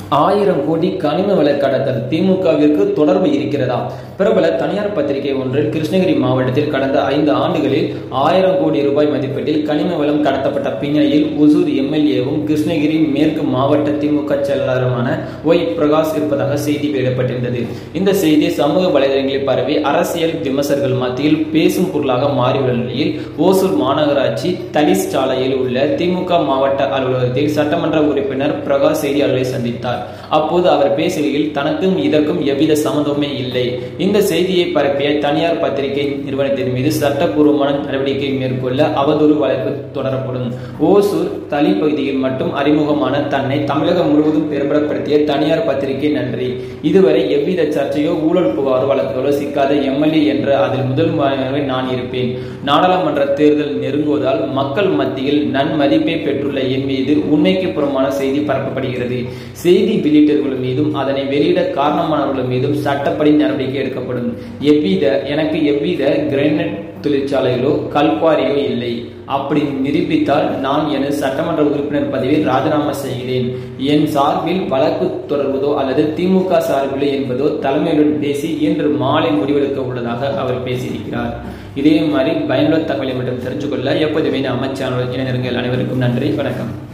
ஆயிரம் கோடி கனிம வள கடத்தல் திமுகவிற்கு தொடர்பு இருக்கிறதா பிரபல தனியார் பத்திரிகை ஒன்றில் கிருஷ்ணகிரி மாவட்டத்தில் கடந்த ஐந்து ஆண்டுகளில் ஆயிரம் கோடி ரூபாய் மதிப்பீட்டில் கனிம வளம் கடத்தப்பட்ட பின்னணியில் ஒசூர் எம்எல்ஏவும் கிருஷ்ணகிரி மேற்கு மாவட்ட திமுக செயலாளருமான ஒய் பிரகாஷ் இருப்பதாக செய்தி வெளியிடப்பட்டிருந்தது இந்த செய்தி சமூக வலைதளங்களில் பரவி அரசியல் விமர்சகர்கள் மத்தியில் பேசும் பொருளாக மாறியுள்ள நிலையில் ஓசூர் மாநகராட்சி தலிஸ் சாலையில் உள்ள திமுக மாவட்ட அலுவலகத்தில் சட்டமன்ற உறுப்பினர் பிரகாஷ் செய்தியாளர்களை சந்தித்தார் அப்போது அவர் பேசுகையில் தனக்கும் இதற்கும் எவ்வித சம்மந்தமே இல்லை இந்த செய்தியை பரப்பிய தனியார் பத்திரிகை நிறுவனத்தின் மீது சட்டப்பூர்வமான நடவடிக்கை மேற்கொள்ள அவதூறு வழக்கு தொடரப்படும் ஓசூர் தளி பகுதியில் மட்டும் அறிமுகமான தன்னை தமிழகம் முழுவதும் பெரும்படப்படுத்திய தனியார் பத்திரிகை நன்றி இதுவரை எவ்வித சர்ச்சையோ ஊழல் புகாரோ வழக்குகளோ சிக்காத எம்எல்ஏ என்ற அதில் முதல் முறையாக நான் இருப்பேன் நாடாளுமன்ற தேர்தல் நெருங்குவதால் மக்கள் மத்தியில் நன்மதிப்பை பெற்றுள்ள என் மீது உண்மைக்கு புறமான செய்தி பரப்பப்படுகிறது செய்தி வெளியிட்டவர்கள் மீதும் அதனை வெளியிட காரணமானவர்கள் மீதும் சட்டப்படி நடவடிக்கை எடுக்கப்படும் எவ்வித எனக்கு எவ்வித கிரைனட் தொழிற்சாலைகளோ கல்குவாரியோ இல்லை அப்படி நிரூபித்தால் நான் எனது சட்டமன்ற உறுப்பினர் பதவியை ராஜினாமா செய்கிறேன் என் சார்பில் வழக்கு தொடர்வதோ அல்லது திமுக சார்பில் என்பதோ தலைமையுடன் பேசி இன்று மாலை முடிவெடுக்க உள்ளதாக அவர் பேசியிருக்கிறார் இதே மாதிரி பயனுள்ள தகவலை மட்டும் தெரிஞ்சுக்கொள்ள எப்போதுமே அமைச்சாளர் இணைந்திருங்கள் அனைவருக்கும் நன்றி வணக்கம்